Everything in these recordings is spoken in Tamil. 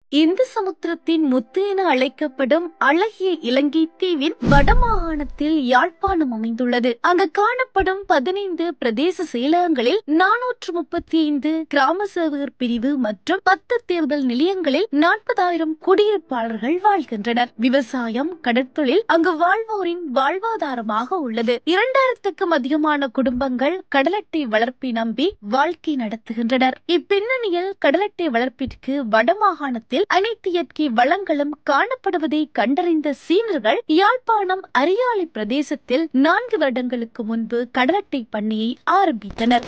இந்து சமுத்திரத்தின் முத்து என அழைக்கப்படும் அழகிய இலங்கை தீவின் வடமாகாணத்தில் யாழ்ப்பாணம் அமைந்துள்ளது அங்கு காணப்படும் பதினைந்து பிரதேச செயலகங்களில் நானூற்று முப்பத்தி ஐந்து கிராம சேவகர் பிரிவு மற்றும் பத்து தேர்தல் நிலையங்களில் நாற்பதாயிரம் குடியிருப்பாளர்கள் வாழ்கின்றனர் விவசாயம் கடற்தொழில் அங்கு வாழ்வோரின் வாழ்வாதாரமாக உள்ளது இரண்டாயிரத்துக்கும் அதிகமான குடும்பங்கள் கடலட்டை வளர்ப்பை நம்பி வாழ்க்கை நடத்துகின்றனர் இப்பின்னணியில் கடலட்டை வளர்ப்பிற்கு வடமாகாணத்தில் அனைத்து இயற்கை வளங்களும் காணப்படுவதை கண்டறிந்த சீனர்கள் யாழ்ப்பாணம் அரியாலை பிரதேசத்தில் நான்கு வருடங்களுக்கு முன்பு கடலட்டை பண்ணையை ஆரம்பித்தனர்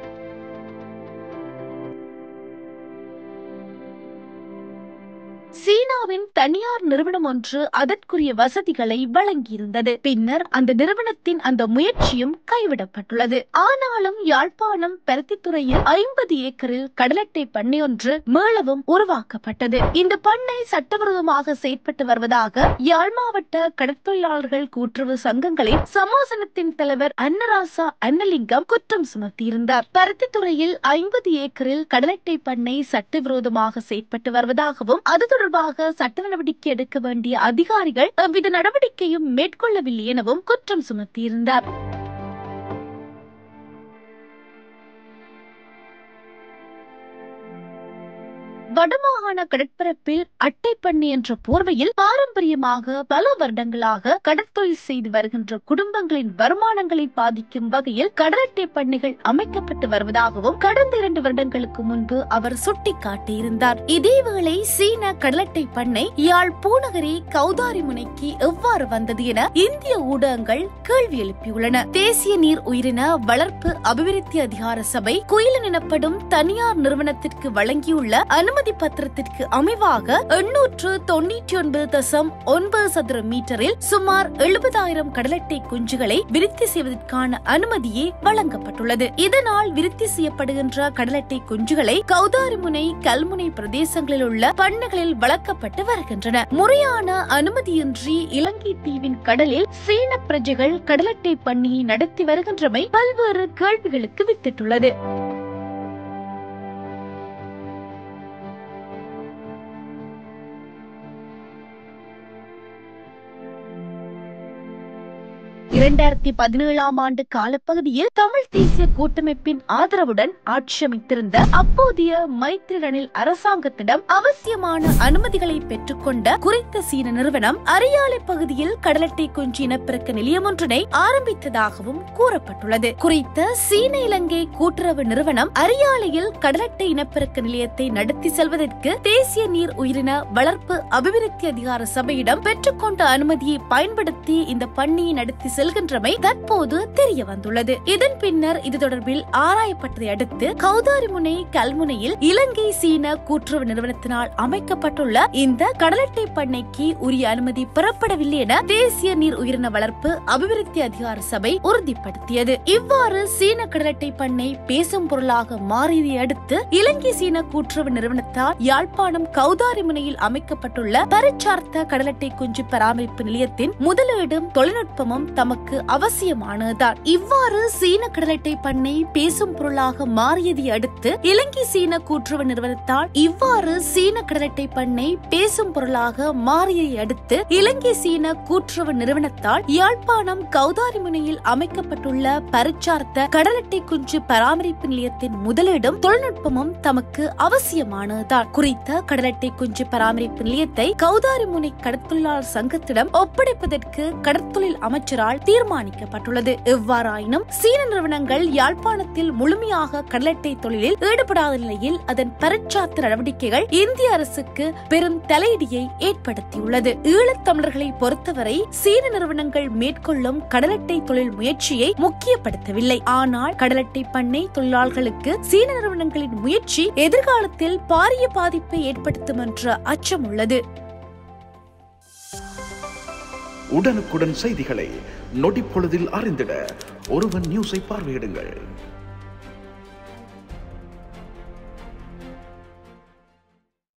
சீனாவின் தனியார் நிறுவனம் ஒன்று அதற்குரிய வசதிகளை வழங்கியிருந்தது பின்னர் அந்த நிறுவனத்தின் அந்த முயற்சியும் கைவிடப்பட்டுள்ளது ஆனாலும் யாழ்ப்பாணம் பருத்தித்துறையில் ஐம்பது ஏக்கரில் கடலட்டை பண்ணை ஒன்று மீளவும் உருவாக்கப்பட்டது இந்த பண்ணை சட்டவிரோதமாக செயற்பட்டு வருவதாக யாழ் மாவட்ட கடற்தொழிலாளர்கள் கூட்டுறவு சங்கங்களின் சமாசனத்தின் தலைவர் அன்னராசா அன்னலிங்கம் குற்றம் சுமத்தியிருந்தார் பருத்தித்துறையில் ஐம்பது ஏக்கரில் கடலட்டை பண்ணை சட்டவிரோதமாக செயற்பட்டு வருவதாகவும் அது தொடர்பாக சட்ட நடவடிக்கை எடுக்க வேண்டிய அதிகாரிகள் எவ்வித நடவடிக்கையும் மேற்கொள்ளவில்லை எனவும் குற்றம் சுமத்தியிருந்தார் வடமாகாண கடற்பரப்பில் அட்டைப்பண்ணி என்ற போர்வையில் பாரம்பரியமாக பல வருடங்களாக கடற்தொழில் செய்து வருகின்ற குடும்பங்களின் வருமானங்களை பாதிக்கும் வகையில் கடலட்டை பண்ணைகள் அமைக்கப்பட்டு வருவதாகவும் கடந்த இரண்டு வருடங்களுக்கு முன்பு அவர் சுட்டிக்காட்டியிருந்தார் இதேவேளை சீன கடலட்டை பண்ணை யாழ் பூநகரி கௌதாரி முனைக்கு எவ்வாறு வந்தது என இந்திய ஊடகங்கள் கேள்வி எழுப்பியுள்ளன தேசிய நீர் உயிரின வளர்ப்பு அபிவிருத்தி அதிகார சபை குயிலன் எனப்படும் தனியார் நிறுவனத்திற்கு வழங்கியுள்ள அனுமதி பத்திரத்திற்கு அமைவாக எண்ணூற்று தொண்ணூற்றி ஒன்பது தசம் ஒன்பது சதுர மீட்டரில் சுமார் எழுபதாயிரம் கடலட்டை குஞ்சுகளை விருத்தி செய்வதற்கான அனுமதியே வழங்கப்பட்டுள்ளது இதனால் விருத்தி செய்யப்படுகின்ற கடலட்டை குஞ்சுகளை கௌதாரிமுனை கல்முனை பிரதேசங்களில் உள்ள பண்ணைகளில் வளர்க்கப்பட்டு வருகின்றன முறையான அனுமதியின்றி இலங்கை தீவின் கடலில் சீன பிரஜைகள் கடலட்டை பண்ணியை நடத்தி வருகின்றமை பல்வேறு கேள்விகளுக்கு வித்திட்டுள்ளது இரண்டாயிரத்தி பதினேழாம் ஆண்டு காலப்பகுதியில் தமிழ் தேசிய கூட்டமைப்பின் ஆதரவுடன் ஆட்சி அமைத்திருந்த அப்போதைய மைத்ரி ரணில் அரசாங்கத்திடம் அவசியமான அனுமதிகளை பெற்றுக்கொண்ட குறித்த சீன நிறுவனம் அரியாலை பகுதியில் கடலட்டை குஞ்சு இனப்பெருக்க நிலையம் ஒன்றினை ஆரம்பித்ததாகவும் கூறப்பட்டுள்ளது குறித்த சீன இலங்கை கூட்டுறவு நிறுவனம் அரியாலையில் கடலட்டை இனப்பெருக்க நிலையத்தை நடத்தி செல்வதற்கு தேசிய நீர் உயிரின வளர்ப்பு அபிவிருத்தி அதிகார சபையிடம் பெற்றுக்கொண்ட அனுமதியை பயன்படுத்தி இந்த பண்ணையை நடத்தி செல்கின்றமை தற்போது தெரிய வந்துள்ளது இதன் பின்னர் இது தொடர்பில் ஆராயப்பட்டதை அடுத்து கௌதாரிமுனை கல்முனையில் இலங்கை சீன கூட்டுறவு நிறுவனத்தினால் அமைக்கப்பட்டுள்ள இந்த கடலட்டை பண்ணைக்கு உரிய அனுமதி பெறப்படவில்லை என தேசிய நீர் உயிரின வளர்ப்பு அபிவிருத்தி அதிகார சபை உறுதிப்படுத்தியது இவ்வாறு சீன கடலட்டை பண்ணை பேசும் பொருளாக மாறியதை அடுத்து இலங்கை சீன கூட்டுறவு நிறுவனத்தால் யாழ்ப்பாணம் கௌதாரிமுனையில் அமைக்கப்பட்டுள்ள பரிச்சார்த்த கடலட்டை குஞ்சு பராமரிப்பு நிலையத்தின் முதலீடும் தொழில்நுட்பமும் தமக்கு அவசியமானதுதான் இவ்வாறு சீன கடலட்டை பண்ணை பேசும் பொருளாக மாறியதை அடுத்து இலங்கை சீன கூட்டுறவு நிறுவனத்தால் இவ்வாறு சீன கடலட்டை பண்ணை பேசும் பொருளாக மாறியதை அடுத்து இலங்கை சீன கூட்டுறவு நிறுவனத்தால் யாழ்ப்பாணம் கௌதாரிமுனையில் அமைக்கப்பட்டுள்ள பரிச்சார்த்த கடலட்டை குஞ்சு பராமரிப்பு நிலையத்தின் முதலீடும் தொழில்நுட்பமும் தமக்கு அவசியமானதுதான் குறித்த கடலட்டை குஞ்சு பராமரிப்பு நிலையத்தை கௌதாரிமுனை கடற்தொழிலாளர் சங்கத்திடம் ஒப்படைப்பதற்கு கடற்தொழில் அமைச்சரால் தீர்மானிக்கப்பட்டுள்ளது எவ்வாறாயினும் சீன நிறுவனங்கள் யாழ்ப்பாணத்தில் முழுமையாக கடலட்டை தொழிலில் ஈடுபடாத நிலையில் அதன் பரச்சாத்து நடவடிக்கைகள் இந்திய அரசுக்கு பெரும் தலையிடியை ஏற்படுத்தியுள்ளது ஈழத்தமிழர்களை பொறுத்தவரை சீன நிறுவனங்கள் மேற்கொள்ளும் கடலட்டை தொழில் முயற்சியை முக்கியப்படுத்தவில்லை ஆனால் கடலட்டை பண்ணை தொழிலாளர்களுக்கு சீன நிறுவனங்களின் முயற்சி எதிர்காலத்தில் பாரிய பாதிப்பை ஏற்படுத்தும் என்ற அச்சம் உள்ளது உடனுக்குடன் செய்திகளை நொடிப்பொழுதில் அறிந்திட ஒருவன் நியூஸை பார்வையிடுங்கள்